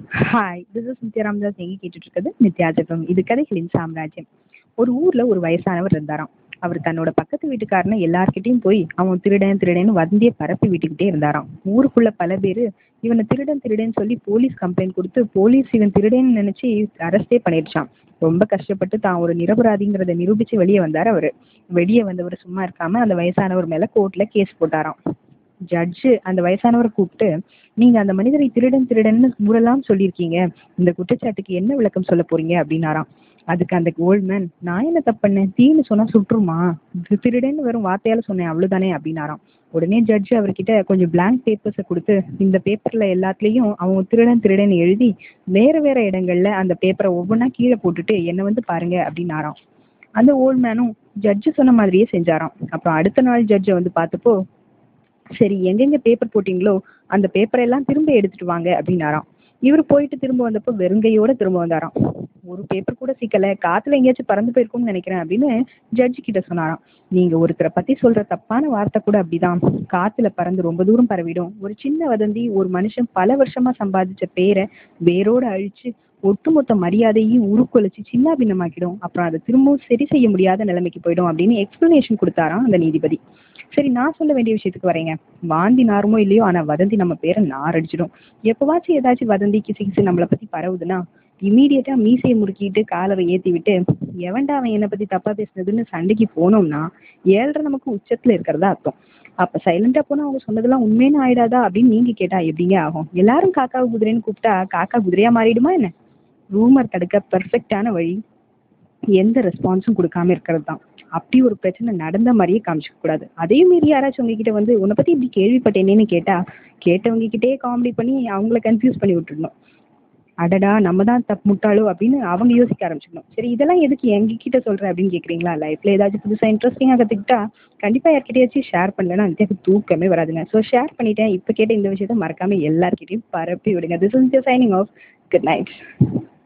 hi this is Nithya Ramadas நீங்கள் கேட்டுட்ருக்கிறது நித்யா ஜெபம் இது கதைகளின் சாம்ராஜ்யம் ஒரு ஊரில் ஒரு வயசானவர் இருந்தாராம் அவர் தன்னோட பக்கத்து வீட்டுக்காரனை எல்லார்கிட்டயும் போய் அவன் திருடன் திருடன்னு வந்தியை பரப்பி விட்டுக்கிட்டே இருந்தாராம் ஊருக்குள்ள பல பேர் இவனை திருடன் திருடன்னு சொல்லி போலீஸ் கம்ப்ளைண்ட் கொடுத்து போலீஸ் இவன் திருடன்னு நினைச்சு அரெஸ்டே பண்ணிடுச்சான் ரொம்ப கஷ்டப்பட்டு தான் ஒரு நிரபராதிங்கிறத நிரூபிச்சு வெளியே வந்தார் அவர் வெளியே வந்தவர் சும்மா இருக்காம அந்த வயசானவர் மேல கோர்ட்ல கேஸ் போட்டாராம் ஜட்ஜு அந்த வயசானவரை கூப்பிட்டு நீங்க அந்த மனிதரை திருடன் திருடன்னு ஊரெல்லாம் சொல்லியிருக்கீங்க இந்த குற்றச்சாட்டுக்கு என்ன விளக்கம் சொல்ல போறீங்க அப்படின்னாராம் அதுக்கு அந்த ஓல்ட்மேன் நான் என்ன தப்பு பண்ணேன் தீன்னு சொன்னா சுட்டுருமா இது திருடன்னு வெறும் வார்த்தையால சொன்னேன் அவ்வளவுதானே அப்படின்னாராம் உடனே ஜட்ஜ் அவர்கிட்ட கொஞ்சம் பிளாங்க் பேப்பர்ஸை கொடுத்து இந்த பேப்பர்ல எல்லாத்துலேயும் அவங்க திருடன் திருடன் எழுதி வேற வேற இடங்கள்ல அந்த பேப்பரை ஒவ்வொன்றா கீழே போட்டுட்டு என்னை வந்து பாருங்க அப்படின்னாராம் அந்த ஓல்ட் மேனும் ஜட்ஜு சொன்ன மாதிரியே செஞ்சாராம் அப்புறம் அடுத்த நாள் ஜட்ஜை வந்து பார்த்தப்போ சரி எங்கெங்க பேப்பர் போட்டிங்களோ அந்த பேப்பரை எல்லாம் திரும்ப எடுத்துட்டு வாங்க அப்படின்னாராம் இவர் போயிட்டு திரும்ப வந்தப்போ வெறுங்கையோட திரும்ப வந்தாராம் ஒரு பேப்பர் கூட சிக்கல காத்துல எங்கேயாச்சும் பறந்து போயிருக்கும்னு நினைக்கிறேன் அப்படின்னு ஜட்ஜி கிட்ட சொன்னாராம் நீங்க ஒருத்தரை பத்தி சொல்ற தப்பான வார்த்தை கூட அப்படிதான் காத்துல பறந்து ரொம்ப தூரம் பரவிடும் ஒரு சின்ன வதந்தி ஒரு மனுஷன் பல வருஷமா சம்பாதிச்ச பேரை வேரோட அழிச்சு ஒட்டுமொத்த மரியாதையும் உருக்குலைச்சு சின்ன பின்னமாக்கிடும் அப்புறம் அதை திரும்பவும் சரி செய்ய முடியாத நிலைமைக்கு போயிடும் அப்படின்னு எக்ஸ்பிளனேஷன் கொடுத்தாராம் அந்த நீதிபதி சரி நான் சொல்ல வேண்டிய விஷயத்துக்கு வரேங்க வாந்தி நாருமோ இல்லையோ ஆனா வதந்தி நம்ம பேரை நார் அடிச்சிடும் எப்பவாச்சும் ஏதாச்சும் வதந்தி கிசிகிசி நம்மளை பத்தி பரவுதுன்னா இமீடியட்டா மீசையை முறுக்கிட்டு காலரை ஏத்தி விட்டு எவன்டா அவன் என்னை பத்தி தப்பா பேசுனதுன்னு சண்டைக்கு போனோம்னா ஏழ்ரை நமக்கு உச்சத்துல இருக்கிறதா அர்த்தம் அப்ப சைலண்டா போனா அவங்க சொன்னதெல்லாம் உண்மைன்னு ஆயிடாதா அப்படின்னு நீங்க கேட்டா எப்படிங்க ஆகும் எல்லாரும் காக்கா குதிரைன்னு கூப்பிட்டா காக்கா குதிரையா மாறிடுமா என்ன ரூமர் தடுக்க பெர்ஃபெக்டான வழி எந்த ரெஸ்பான்ஸும் கொடுக்காம இருக்கிறது தான் அப்படி ஒரு பிரச்சனை நடந்த மாதிரியே காமிச்சிக்க கூடாது அதையும் மீறி யாராச்சும் உங்ககிட்ட வந்து உன்னை பத்தி இப்படி கேள்விப்பட்டேனேன்னு கேட்டா கேட்டவங்க கிட்டே காமெடி பண்ணி அவங்கள கன்ஃபியூஸ் பண்ணி விட்டுடணும் அடடா நம்ம தான் தப்பு முட்டாளோ அப்படின்னு அவங்க யோசிக்க ஆரம்பிச்சிடணும் சரி இதெல்லாம் எதுக்கு எங்ககிட்ட சொல்ற அப்படின்னு கேக்குறீங்களா லைஃப்ல ஏதாச்சும் புதுசா இன்ட்ரெஸ்டிங்கா கத்துக்கிட்டா கண்டிப்பா யார்கிட்டயாச்சும் ஷேர் பண்ணலன்னா எனக்கு தூக்கமே வராதுங்க ஸோ ஷேர் பண்ணிட்டேன் இப்போ கேட்ட இந்த விஷயத்த மறக்காம எல்லார்கிட்டையும் பரப்பி விடுங்க this is signing off good night